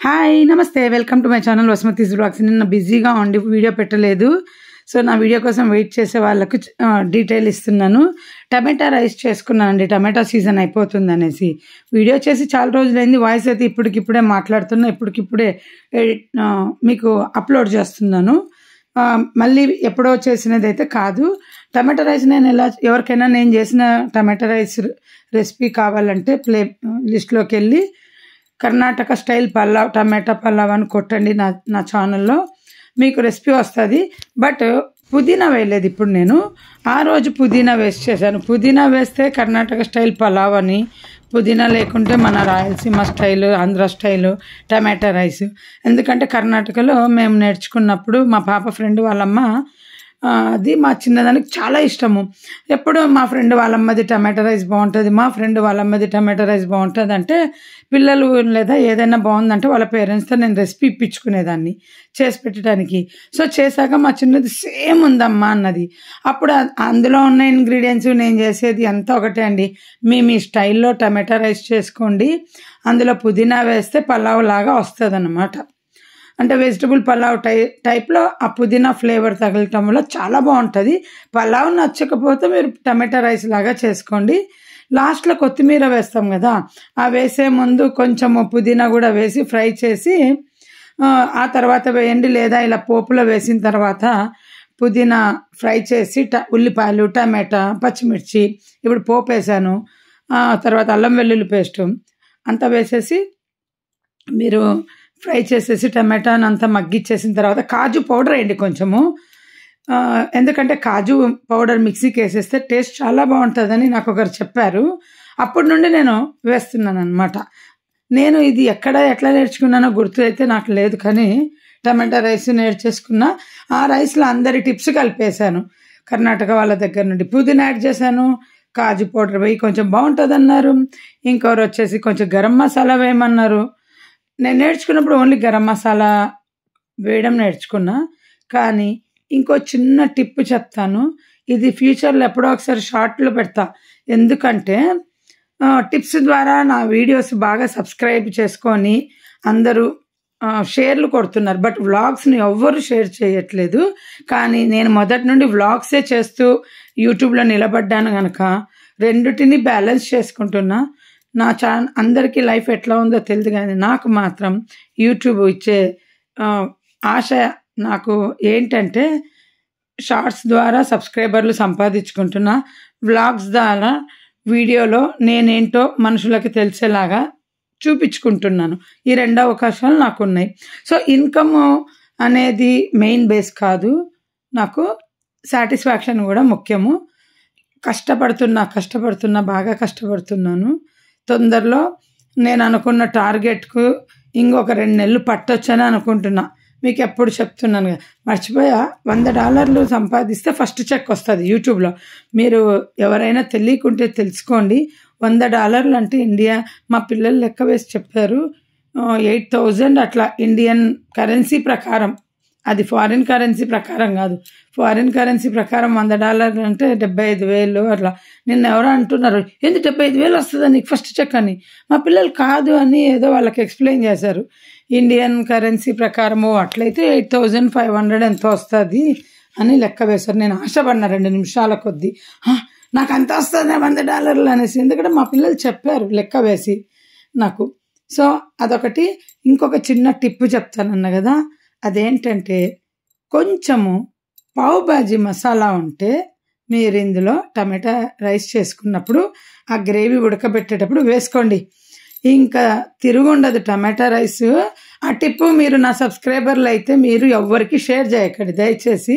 hi నమస్తే welcome to my channel Vasumathi's blogs నిన్న బిజీగా ఉండి వీడియో పెట్టలేదు సో నా వీడియో కోసం వెయిట్ చేసే వాళ్ళకు ఆ, డీటెయిల్ ఇస్తున్నాను టమాటా రైస్ చేసుకున్నానండి టమాటా సీజన్ అయిపోతుంది అనేసి వీడియో చేసి చాలా రోజులైంది వాయిస్ అయితే ఇప్పటికిప్పుడే మాట్లాడుతున్నా ఇప్పటికిప్పుడే ఎడిట్ ఆ, మీకు అప్లోడ్ చేస్తున్నాను ఆ, మళ్ళీ ఎప్పుడో చేసినది అయితే కాదు టమాటా రైస్ నేను ఎలా ఎవరికైనా నేను చేసిన టమాటా రైస్ రెసిపీ కావాలంటే ప్లే లిస్ట్లోకి వెళ్ళి కర్ణాటక స్టైల్ పల్లావ్ టమాటా పల్లావ్ అని కొట్టండి నా నా ఛానల్లో మీకు రెసిపీ వస్తుంది బట్ పుదీనా వేయలేదు ఇప్పుడు నేను ఆ రోజు పుదీనా వేస్ట్ చేశాను పుదీనా వేస్తే కర్ణాటక స్టైల్ పలావ్ అని పుదీనా లేకుంటే మన Rayalaseema style Andhra style tomato rice ఎందుకంటే కర్ణాటకలో మేము నేర్చుకున్నప్పుడు మా పాప ఫ్రెండ్ వాళ్ళమ్మ ఆ, అది మా చిన్నదానికి చాలా ఇష్టము ఎప్పుడు మా ఫ్రెండ్ వాళ్ళమ్మది టమాటా రైస్ బాగుంటుంది మా ఫ్రెండ్ వాళ్ళమ్మది టమాటా రైస్ బాగుంటుంది అంటే పిల్లలు లేదా ఏదైనా బాగుందంటే వాళ్ళ పేరెంట్స్తో నేను రెసిపీ ఇప్పించుకునేదాన్ని చేసి పెట్టడానికి సో చేశాక మా చిన్నది సేమ్ ఉందమ్మా అన్నది అప్పుడు అ- అందులో ఉన్న ఇంగ్రీడియంట్స్ నేను చేసేది అంతా ఒకటే అండి మీ మీ స్టైల్లో టమాటా రైస్ చేసుకోండి అందులో పుదీనా వేస్తే పలావ్ లాగా వస్తుంది అంటే వెజిటబుల్ పలావ్ టై టైప్లో ఆ పుదీనా ఫ్లేవర్ తగలటం వల్ల చాలా బాగుంటుంది పలావ్ నచ్చకపోతే మీరు టమాటా రైస్ లాగా చేసుకోండి లాస్ట్లో కొత్తిమీర వేస్తాం కదా ఆ వేసే ముందు కొంచెము పుదీనా కూడా వేసి ఫ్రై చేసి ఆ, ఆ తర్వాత వేయండి లేదా ఇలా పోపులో వేసిన తర్వాత పుదీనా ఫ్రై చేసి ట ఉల్లిపాయలు టమాటా పచ్చిమిర్చి ఇప్పుడు పోపు వేసాను ఆ తర్వాత అల్లం వెల్లుల్లి పేస్ట్ అంతా వేసేసి మీరు ఫ్రై చేసేసి టమాటాని అంతా మగ్గిచ్చేసిన తర్వాత కాజు పౌడర్ వేయండి కొంచెము ఆ, ఎందుకంటే కాజు పౌడర్ మిక్సీకి వేసేస్తే టేస్ట్ చాలా బాగుంటుందని నాకు ఒకరు చెప్పారు అప్పటి నుండి నేను వేస్తున్నాను అనమాట నేను ఇది ఎక్కడ ఎట్లా నేర్చుకున్నానో గుర్తు అయితే నాకు లేదు కానీ టమాటా రైస్ నేర్చేసుకున్నా ఆ రైస్లో అందరి టిప్స్ కలిపేశాను కర్ణాటక వాళ్ళ దగ్గర నుండి పుదీనా యాడ్ చేశాను కాజు పౌడర్ వేయి కొంచెం బాగుంటుంది అన్నారు ఇంకొకరు వచ్చేసి కొంచెం గరం మసాలా వేయమన్నారు నేను నేర్చుకున్నప్పుడు ఓన్లీ గరం మసాలా వేయడం నేర్చుకున్నా కానీ ఇంకో చిన్న టిప్ చెప్తాను ఇది ఫ్యూచర్లో ఎప్పుడో ఒకసారి షార్ట్లో పెడతా ఎందుకంటే ఆ, టిప్స్ ద్వారా నా వీడియోస్ బాగా సబ్స్క్రైబ్ చేసుకొని అందరూ ఆ, షేర్లు కొడుతున్నారు బట్ వ్లాగ్స్ని ఎవ్వరు షేర్ చేయట్లేదు కానీ నేను మొదటి నుండి వ్లాగ్సే చేస్తూ యూట్యూబ్లో నిలబడ్డాను కనుక రెండిటిని బ్యాలెన్స్ చేసుకుంటున్నా నా ఛాన్ అందరికీ లైఫ్ ఎట్లా ఉందో తెలియదు కానీ నాకు మాత్రం యూట్యూబ్ ఇచ్చే ఆ, ఆశ నాకు ఏంటంటే షార్ట్స్ ద్వారా సబ్స్క్రైబర్లు సంపాదించుకుంటున్నా వ్లాగ్స్ ద్వారా వీడియోలో నేనేంటో మనుషులకి తెలిసేలాగా చూపించుకుంటున్నాను ఈ రెండు అవకాశాలు నాకు ఉన్నాయి సో ఇన్కమ్ అనేది మెయిన్ బేస్ కాదు నాకు సాటిస్ఫాక్షన్ కూడా ముఖ్యము కష్టపడుతున్నా కష్టపడుతున్నా బాగా కష్టపడుతున్నాను తొందరలో నేను అనుకున్న టార్గెట్కు ఇంకొక రెండు నెలలు పట్టొచ్చని అనుకుంటున్నా మీకు ఎప్పుడు చెప్తున్నాను కదా మర్చిపోయా వంద డాలర్లు సంపాదిస్తే ఫస్ట్ చెక్ వస్తుంది యూట్యూబ్లో మీరు ఎవరైనా తెలియకుంటే తెలుసుకోండి వంద డాలర్లు అంటే ఇండియా మా పిల్లలు లెక్క వేసి చెప్పారు ఎయిట్ థౌజండ్ అట్లా ఇండియన్ కరెన్సీ ప్రకారం అది ఫారిన్ కరెన్సీ ప్రకారం కాదు ఫారిన్ కరెన్సీ ప్రకారం వంద డాలర్లు అంటే డెబ్బై ఐదు వేలు అట్లా నిన్న ఎవరో అంటున్నారు ఏంది డెబ్బై ఐదు వేలు వస్తుంది నీకు ఫస్ట్ చెక్ అని మా పిల్లలు కాదు అని ఏదో వాళ్ళకి ఎక్స్ప్లెయిన్ చేశారు ఇండియన్ కరెన్సీ ప్రకారము అట్లయితే ఎయిట్ థౌజండ్ ఫైవ్ హండ్రెడ్ ఎంత వస్తుంది అని లెక్క వేశారు నేను ఆశపడిన రెండు నిమిషాల కొద్దీ "హా, నాకు అంత వస్తుంది వంద డాలర్లు అనేసి ఎందుకంటే మా పిల్లలు చెప్పారు లెక్క వేసి నాకు సో అదొకటి ఇంకొక చిన్న టిప్ చెప్తానన్న కదా అదేంటంటే కొంచెము పావు బాజీ మసాలా ఉంటే మీరు ఇందులో టమాటా రైస్ చేసుకున్నప్పుడు ఆ గ్రేవీ ఉడకబెట్టేటప్పుడు వేసుకోండి ఇంకా తిరుగుండదు టమాటా రైస్ ఆ టిప్ మీరు నా సబ్స్క్రైబర్లు అయితే మీరు ఎవ్వరికి షేర్ చేయకండి దయచేసి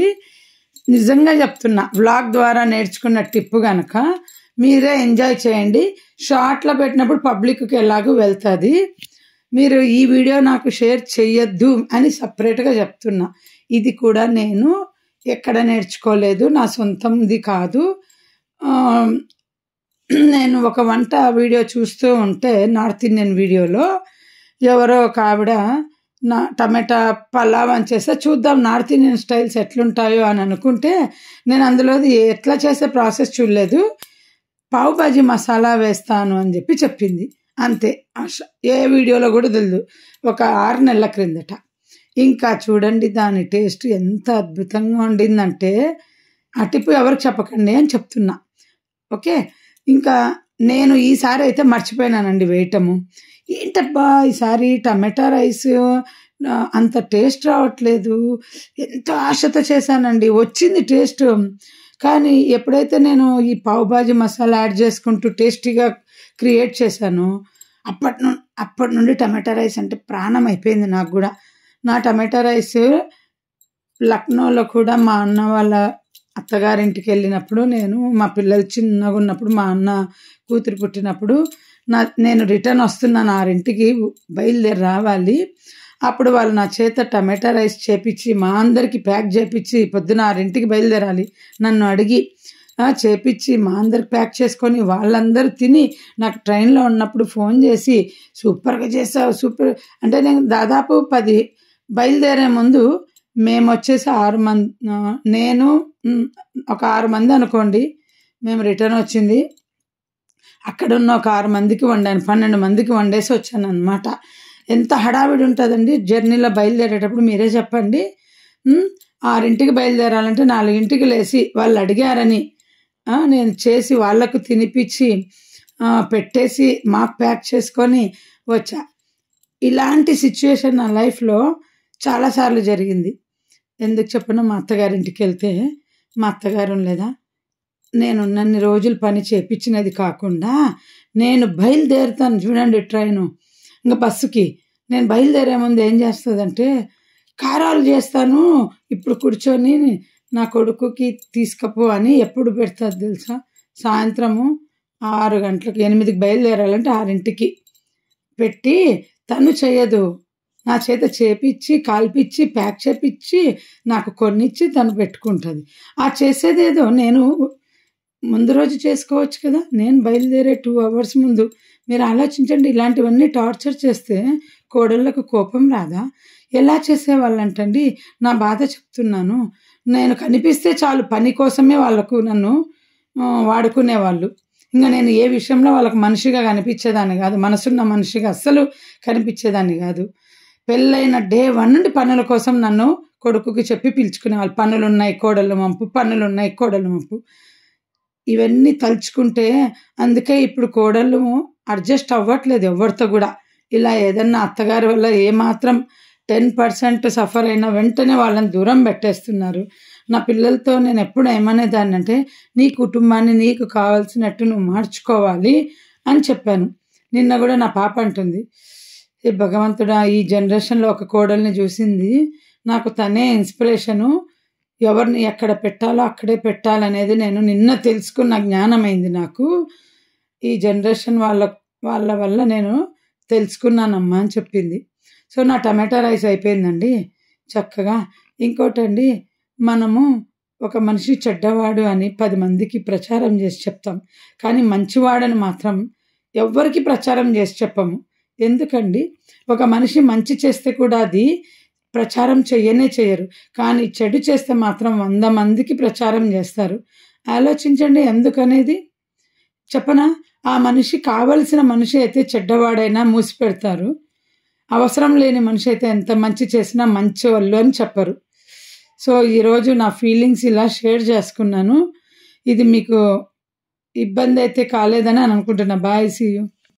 నిజంగా చెప్తున్నా వ్లాగ్ ద్వారా నేర్చుకున్న టిప్ కనుక మీరే ఎంజాయ్ చేయండి షార్ట్లో పెట్టినప్పుడు పబ్లిక్కి ఎలాగో వెళ్తుంది మీరు ఈ వీడియో నాకు షేర్ చెయ్యొద్దు అని సపరేట్గా చెప్తున్నా ఇది కూడా నేను ఎక్కడ నేర్చుకోలేదు నా సొంతంది కాదు ఆ, నేను ఒక వంట వీడియో చూస్తూ ఉంటే నార్త్ ఇండియన్ వీడియోలో ఎవరో ఒక ఆవిడ నా టమాటా పలావ్ అని చేస్తే చూద్దాం నార్త్ ఇండియన్ స్టైల్స్ ఎట్లుంటాయో అని అనుకుంటే నేను అందులోది ఎట్లా చేసే ప్రాసెస్ చూడలేదు పావు భాజీ మసాలా వేస్తాను అని చెప్పి చెప్పింది అంతే ఆశ ఏ వీడియోలో కూడా తెలియదు ఒక ఆరు నెలల క్రిందట ఇంకా చూడండి దాని టేస్ట్ ఎంత అద్భుతంగా ఉండిందంటే అటిపు ఎవరికి చెప్పకండి అని చెప్తున్నా ఓకే ఇంకా నేను ఈసారి అయితే మర్చిపోయినానండి వేయటము ఏంటబ్బా ఈసారి టమాటా రైస్ ఆ, అంత టేస్ట్ రావట్లేదు ఎంతో ఆశతో చేశానండి వచ్చింది టేస్ట్ కానీ ఎప్పుడైతే నేను ఈ పావు బాజీ మసాలా యాడ్ చేసుకుంటూ టేస్టీగా క్రియేట్ చేశానో అప్పటి నుండి అప్పటి నుండి టమాటా రైస్ అంటే ప్రాణం అయిపోయింది నాకు కూడా నా టమాటా రైస్ లక్నోలో కూడా మా అన్న వాళ్ళ అత్తగారింటికి వెళ్ళినప్పుడు నేను మా పిల్లలు చిన్నగా ఉన్నప్పుడు మా అన్న కూతురు పుట్టినప్పుడు నా నేను రిటర్న్ వస్తున్నాను ఆరింటికి బయలుదేరి రావాలి అప్పుడు వాళ్ళు నా చేత టమాటా రైస్ చేపించి మా అందరికి ప్యాక్ చేపించి పొద్దున ఆరింటికి బయలుదేరాలి నన్ను అడిగి ఆ, చేపించి మా అందరికి ప్యాక్ చేసుకొని వాళ్ళందరూ తిని నాకు ట్రైన్లో ఉన్నప్పుడు ఫోన్ చేసి సూపర్గా చేసావు సూపర్ అంటే నేను దాదాపు పది బయలుదేరే ముందు మేము వచ్చేసి ఆరు మంది నేను ఉమ్, ఒక ఆరు మంది అనుకోండి మేము రిటర్న్ వచ్చింది అక్కడ ఉన్న ఒక ఆరు మందికి వండాను పన్నెండు మందికి వండేసి వచ్చాను అనమాట ఎంత హడావిడి ఉంటుందండి జర్నీలో బయలుదేరేటప్పుడు మీరే చెప్పండి ఉమ్, ఆరింటికి బయలుదేరాలంటే నాలుగింటికి లేచి వాళ్ళు అడిగారని ఆ, నేను చేసి వాళ్ళకు తినిపించి ఆ, పెట్టేసి మాకు ప్యాక్ చేసుకొని వచ్చా ఇలాంటి సిచ్యువేషన్ నా లైఫ్లో చాలాసార్లు జరిగింది ఎందుకు చెప్పను మా అత్తగారింటికి వెళ్తే మా అత్తగారు లేదా నేను నన్ను రోజులు పని చేపించినది కాకుండా నేను బయలుదేరుతాను చూడండి ట్రైను ఇంకా బస్సుకి నేను బయలుదేరే ముందు ఏం చేస్తుందంటే కారాలు చేస్తాను ఇప్పుడు కూర్చొని నా కొడుకుకి తీసుకపో అని ఎప్పుడు పెడతాది తెలుసా సాయంత్రము ఆరు గంటలకు ఎనిమిదికి బయలుదేరాలంటే ఆరింటికి పెట్టి తను చేయదు నా చేత చేపిచ్చి కాల్పిచ్చి ప్యాక్ చేపిచ్చి నాకు కొన్నిచ్చి తను పెట్టుకుంటుంది ఆ చేసేదేదో నేను ముందు రోజు చేసుకోవచ్చు కదా నేను బయలుదేరే టూ అవర్స్ ముందు మీరు ఆలోచించండి ఇలాంటివన్నీ టార్చర్ చేస్తే కోడళ్ళకు కోపం రాదా ఎలా చేసేవాళ్ళంటండి నా బాధ చెప్తున్నాను నేను కనిపిస్తే చాలు పని కోసమే వాళ్ళకు నన్ను ఆ, వాడుకునేవాళ్ళు ఇంకా నేను ఏ విషయంలో వాళ్ళకి మనిషిగా కనిపించేదాన్ని కాదు మనసున్న మనిషిగా అస్సలు కనిపించేదాన్ని కాదు పెళ్ళైన డే వన్ నుండి పనుల కోసం నన్ను కొడుకుకి చెప్పి పిలుచుకునేవాళ్ళు పనులు ఉన్నాయి కోడలు మంపు పనులు ఉన్నాయి కోడలు మంపు ఇవన్నీ తలుచుకుంటే అందుకే ఇప్పుడు కోడళ్ళు అడ్జస్ట్ అవ్వట్లేదు ఎవరితో కూడా ఇలా ఏదన్నా అత్తగారి వల్ల ఏమాత్రం టెన్ పర్సెంట్ సఫర్ అయినా వెంటనే వాళ్ళని దూరం పెట్టేస్తున్నారు నా పిల్లలతో నేను ఎప్పుడు ఏమనేదాన్ని అంటే నీ కుటుంబాన్ని నీకు కావాల్సినట్టు నువ్వు మార్చుకోవాలి అని చెప్పాను నిన్న కూడా నా పాప అంటుంది ఏ భగవంతుడా ఈ జనరేషన్లో ఒక కోడల్ని చూసింది నాకు తనే ఇన్స్పిరేషను ఎవరిని ఎక్కడ పెట్టాలో అక్కడే పెట్టాలనేది నేను నిన్న తెలుసుకున్న జ్ఞానమైంది నాకు ఈ జనరేషన్ వాళ్ళ వాళ్ళ వల్ల నేను తెలుసుకున్నానమ్మా అని చెప్పింది సో నా టమాటా రైస్ అయిపోయిందండి చక్కగా ఇంకోటండి మనము ఒక మనిషి చెడ్డవాడు అని పది మందికి ప్రచారం చేసి చెప్తాం కానీ మంచివాడని మాత్రం ఎవ్వరికి ప్రచారం చేసి చెప్పము ఎందుకండి ఒక మనిషి మంచి చేస్తే కూడా అది ప్రచారం చెయ్యనే చేయరు కానీ చెడు చేస్తే మాత్రం వంద మందికి ప్రచారం చేస్తారు ఆలోచించండి ఎందుకనేది చెప్పనా ఆ మనిషి కావలసిన మనిషి అయితే చెడ్డవాడైనా మూసి పెడతారు అవసరం లేని మనిషి అయితే ఎంత మంచి చేసినా మంచి వాళ్ళు అని చెప్పరు సో ఈరోజు నా ఫీలింగ్స్ ఇలా షేర్ చేసుకున్నాను ఇది మీకు ఇబ్బంది అయితే కాలేదని అని అనుకుంటున్నా బాయ్ సీ యూ